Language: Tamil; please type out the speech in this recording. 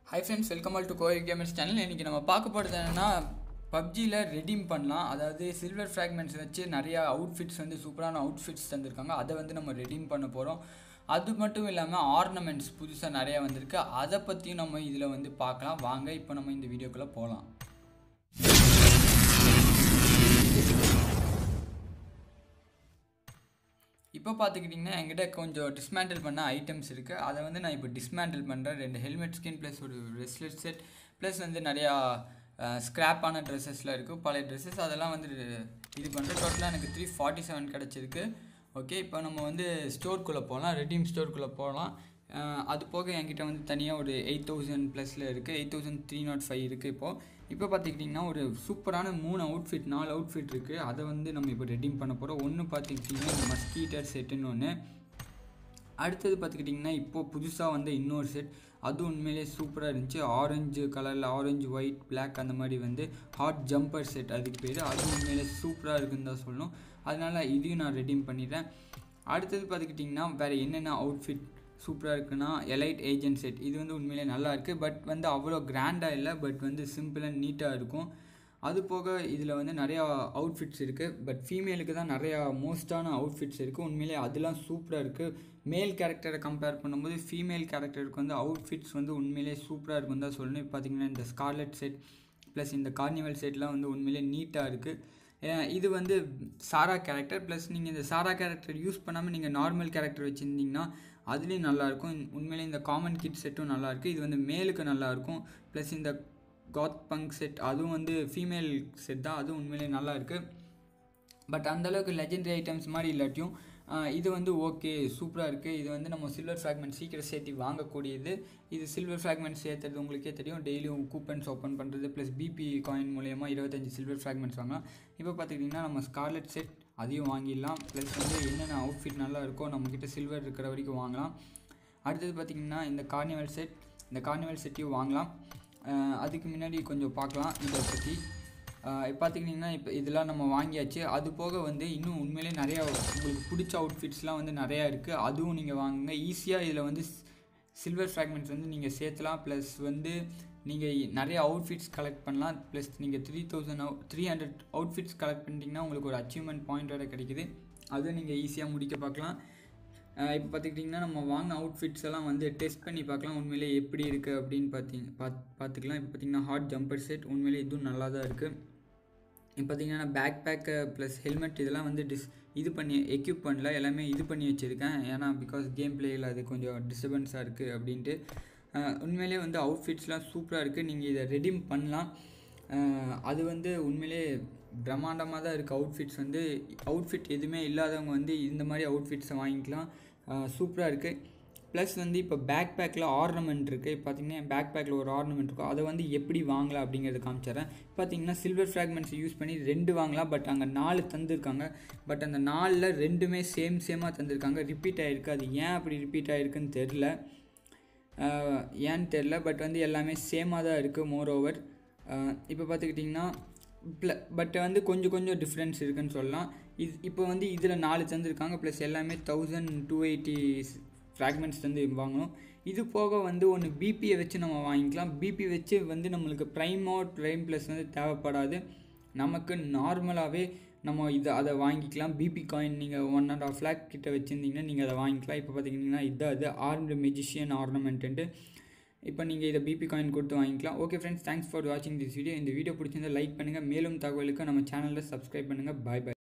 high friends welcome all to Koil gamers channel இன்றைக்கி நம்ம பார்க்க போகிறது என்னென்னா பப்ஜியில் ரெடீம் பண்ணலாம் அதாவது சில்வர் ஃப்ராக்மெண்ட்ஸ் வச்சு நிறையா அவுட்ஃபிட்ஸ் வந்து சூப்பரான அவுட்ஃபிட்ஸ் தந்திருக்காங்க அதை வந்து நம்ம ரெடீம் பண்ண போகிறோம் அது மட்டும் இல்லாமல் ஆர்னமெண்ட்ஸ் புதுசாக நிறையா வந்திருக்கு அதை பற்றியும் நம்ம இதில் வந்து பார்க்கலாம் வாங்க இப்போ நம்ம இந்த வீடியோக்குள்ளே போகலாம் இப்போ பார்த்துக்கிட்டிங்கன்னா என்கிட்ட கொஞ்சம் டிஸ்மேண்டில் பண்ண ஐட்டம்ஸ் இருக்குது அதை வந்து நான் இப்போ டிஸ்மேண்டில் பண்ணுறேன் ரெண்டு ஹெல்மெட் ஸ்கின் ப்ளஸ் ஒரு ரெஸ்லெட் செட் ப்ளஸ் வந்து நிறையா ஸ்க்ராப்பான ட்ரெஸ்ஸஸ்லாம் இருக்குது பழைய ட்ரெஸ்ஸஸ் அதெல்லாம் வந்து இது பண்ணுறேன் டோட்டலாக எனக்கு த்ரீ ஃபார்ட்டி செவன் கிடச்சிருக்கு ஓகே இப்போ நம்ம வந்து ஸ்டோர்க்குள்ளே போகலாம் ரெடீம் ஸ்டோர்க்குள்ளே போகலாம் அது போக என்கிட்ட வந்து தனியாக ஒரு எயிட் தௌசண்ட் ப்ளஸில் இருக்குது eight thousand three naught five இருக்குது இப்போது இப்போ பார்த்துக்கிட்டிங்கன்னா ஒரு சூப்பரான மூணு அவுட்ஃபிட் நாலு அவுட்ஃபிட் இருக்குது அதை வந்து நம்ம இப்போ ரெடீம் பண்ண போகிறோம் ஒன்று பார்த்துக்கிட்டிங்கன்னா இந்த மஸ்கீட்டர் செட்டுன்னு ஒன்று அடுத்தது பார்த்துக்கிட்டிங்கன்னா இப்போது புதுசாக வந்த இன்னொரு செட் அது உண்மையிலே சூப்பராக இருந்துச்சு ஆரஞ்சு கலரில் ஆரஞ்சு ஒயிட் பிளாக் அந்த மாதிரி வந்து ஹாட் ஜம்பர் செட் அதுக்கு பேர் அது உண்மையிலே சூப்பராக இருக்குன்னு தான் சொல்லணும் அதனால் இதையும் நான் ரெடீம் பண்ணிடுறேன் அடுத்தது பார்த்துக்கிட்டிங்கன்னா வேறு என்னென்ன அவுட்ஃபிட் சூப்பராக இருக்குன்னா எலைட் ஏஜென்ட் செட் இது வந்து உண்மையிலே நல்லா இருக்குது பட் வந்து அவ்வளோ கிராண்டாக இல்லை பட் வந்து சிம்பிள் அண்ட் நீட்டாக இருக்கும் அது போக இதில் வந்து நிறையா அவுட்ஃபிட்ஸ் இருக்குது பட் ஃபீமேலுக்கு தான் நிறையா மோஸ்ட்டான அவுட்ஃபிட்ஸ் இருக்குது உண்மையிலே அதெல்லாம் சூப்பராக இருக்குது மேல் கேரக்டரை கம்பேர் பண்ணும்போது ஃபீமேல் கேரக்டருக்கு வந்து அவுட்ஃபிட்ஸ் வந்து உண்மையிலே சூப்பராக இருக்கும் தான் சொல்லணும் இப்போ பார்த்தீங்கன்னா இந்த ஸ்கார்லெட் செட் ப்ளஸ் இந்த கார்னிவல் செட்லாம் வந்து உண்மையிலே நீட்டாக இருக்குது இது வந்து சாரா கேரக்டர் ப்ளஸ் நீங்கள் இந்த சாரா கேரக்டர் யூஸ் பண்ணாமல் நீங்கள் நார்மல் கேரக்டர் வச்சுருந்தீங்கன்னா அதுலேயும் நல்லாயிருக்கும் உண்மையிலே இந்த காமன் கிட் செட்டும் நல்லாயிருக்கு இது வந்து மேலுக்கு நல்லாயிருக்கும் ப்ளஸ் இந்த காத் பங்க் செட் அதுவும் வந்து ஃபீமேல் செட் தான் அதுவும் உண்மையிலே நல்லா இருக்குது பட் அந்தளவுக்கு லெஜெண்டரி ஐட்டம்ஸ் மாதிரி இல்லாட்டியும் இது வந்து ஓகே சூப்பராக இருக்குது இது வந்து நம்ம சில்வர் ஃப்ராக்மெண்ட் சீக்கிரம் சேர்த்து வாங்கக்கூடியது இது சில்வர் ஃப்ராக்மெண்ட் சேர்த்துறது உங்களுக்கே தெரியும் டெய்லியும் கூப்பன்ஸ் ஓப்பன் பண்ணுறது ப்ளஸ் பிபி காயின் மூலயமா இருபத்தஞ்சி சில்வர் ஃப்ராக்மெண்ட்ஸ் வாங்கலாம் இப்போ பார்த்துக்கிட்டிங்கன்னா நம்ம ஸ்கார்லெட் செட் அதையும் வாங்கிடலாம் ப்ளஸ் வந்து என்னென்ன அவுட்ஃபிட் நல்லா இருக்கோ நம்மக்கிட்ட சில்வர் இருக்கிற வரைக்கும் வாங்கலாம் அடுத்தது பார்த்திங்கன்னா இந்த கார்னிவல் செட் இந்த கார்னிவல் செட்டையும் வாங்கலாம் அதுக்கு முன்னாடி கொஞ்சம் பார்க்கலாம் இதை பற்றி பார்த்துக்கிட்டிங்கன்னா இப்போ இதெல்லாம் நம்ம வாங்கியாச்சு அது போக வந்து இன்னும் உண்மையிலே நிறையா உங்களுக்கு பிடிச்ச அவுட்ஃபிட்ஸ்லாம் வந்து நிறையா இருக்குது அதுவும் நீங்கள் வாங்குங்க ஈஸியாக இதில் வந்து சில்வர் ஃப்ராக்மெண்ட்ஸ் வந்து நீங்கள் சேர்த்தலாம் ப்ளஸ் வந்து நீங்கள் நிறைய அவுட்ஃபிட்ஸ் கலெக்ட் பண்ணலாம் ப்ளஸ் நீங்கள் த்ரீ தௌசண்ட் அவு த்ரீ ஹண்ட்ரட் அவுட்ஃபிட்ஸ் கலெக்ட் பண்ணிட்டீங்கன்னா உங்களுக்கு ஒரு அச்சீவ்மெண்ட் பாயிண்டோட கிடைக்குது அதுவும் நீங்கள் ஈஸியாக முடிக்க பார்க்கலாம் இப்போ பார்த்துக்கிட்டிங்கன்னா நம்ம வாங்கின அவுட்ஃபிட்ஸ் எல்லாம் வந்து டெஸ்ட் பண்ணி பார்க்கலாம் உண்மையிலே எப்படி இருக்குது அப்படின்னு பார்த்தீங்க பார்த்து பார்த்துக்கலாம் இப்போ பார்த்திங்கன்னா ஹாட் ஜம்பர் செட் உண்மையிலே இதுவும் நல்லா தான் இருக்குது இப்போ பார்த்திங்கன்னா நான் பேக் பேக்கு ப்ளஸ் ஹெல்மெட் இதெல்லாம் வந்து டிஸ் இது பண்ணி எக்யூப் பண்ணல எல்லாமே இது பண்ணி வச்சுருக்கேன் ஏன்னா பிகாஸ் கேம் பிளேயில் அது கொஞ்சம் டிஸ்டர்பன்ஸாக இருக்குது அப்படின்ட்டு உண்மையிலே வந்து அவுட்ஃபிட்ஸ்லாம் சூப்பராக இருக்குது நீங்கள் இதை ரெடீம் பண்ணலாம் அது வந்து உண்மையிலே பிரம்மாண்டமாக தான் இருக்குது அவுட்ஃபிட்ஸ் வந்து அவுட்ஃபிட் எதுவுமே இல்லாதவங்க வந்து இந்த மாதிரி அவுட்ஃபிட்ஸை வாங்கிக்கலாம் சூப்பராக இருக்குது ப்ளஸ் வந்து இப்போ பேக் பேக்கில் ஆர்னமெண்ட் இருக்குது இப்போ பார்த்தீங்கன்னா பேக் பேக்கில் ஒரு ஆர்னமெண்ட் இருக்கும் அதை வந்து எப்படி வாங்கலாம் அப்படிங்கிறத காமிச்சிட்றேன் பார்த்தீங்கன்னா சில்வர் ஃப்ராக்மெண்ட்ஸ் யூஸ் பண்ணி ரெண்டு வாங்கலாம் பட் அங்கே நாலு தந்துருக்காங்க பட் அந்த நாலில் ரெண்டுமே சேம் சேமாக தந்திருக்காங்க ரிப்பீட் ஆகிருக்கு அது ஏன் அப்படி ரிப்பீட் ஆகிருக்குன்னு தெரில ஏன்னு தெரில பட் வந்து எல்லாமே சேமாக தான் இருக்குது மோர் ஓவர் இப்போ பார்த்துக்கிட்டிங்கன்னா ப்ள பட் வந்து கொஞ்சம் கொஞ்சம் டிஃப்ரென்ஸ் இருக்குதுன்னு சொல்லலாம் இது இப்போ வந்து இதில் நாலு தந்துருக்காங்க ப்ளஸ் எல்லாமே தௌசண்ட் டூ எயிட்டி ஃப்ராக்மெண்ட்ஸ் வந்து வாங்கணும் இது போக வந்து ஒன்று பிபியை வச்சு நம்ம வாங்கிக்கலாம் பிபி வச்சு வந்து நம்மளுக்கு ப்ரைமோ ப்ரைம் ப்ளஸ் வந்து தேவைப்படாது நமக்கு நார்மலாகவே நம்ம இதை அதை வாங்கிக்கலாம் பிபி காயின் நீங்கள் ஒன் அண்ட் ஆஃப் லேக் கிட்ட வச்சுருந்தீங்கன்னா நீங்கள் அதை வாங்கிக்கலாம் இப்போ பார்த்தீங்கன்னா இதான் அது ஆர்ம்டு மெஜிஷியன் ஆர்னமெண்ட்டு இப்போ நீங்கள் இதை பிபி காயின் கொடுத்து வாங்கிக்கலாம் ஓகே ஃப்ரெண்ட்ஸ் தேங்க்ஸ் ஃபார் வாட்சிங் திஸ் வீடியோ இந்த வீடியோ பிடிச்சிருந்தால் லைக் பண்ணுங்கள் மேலும் தகவலுக்கு நம்ம சேனலில் சப்ஸ்கிரைப் பண்ணுங்கள் பாய் பாய்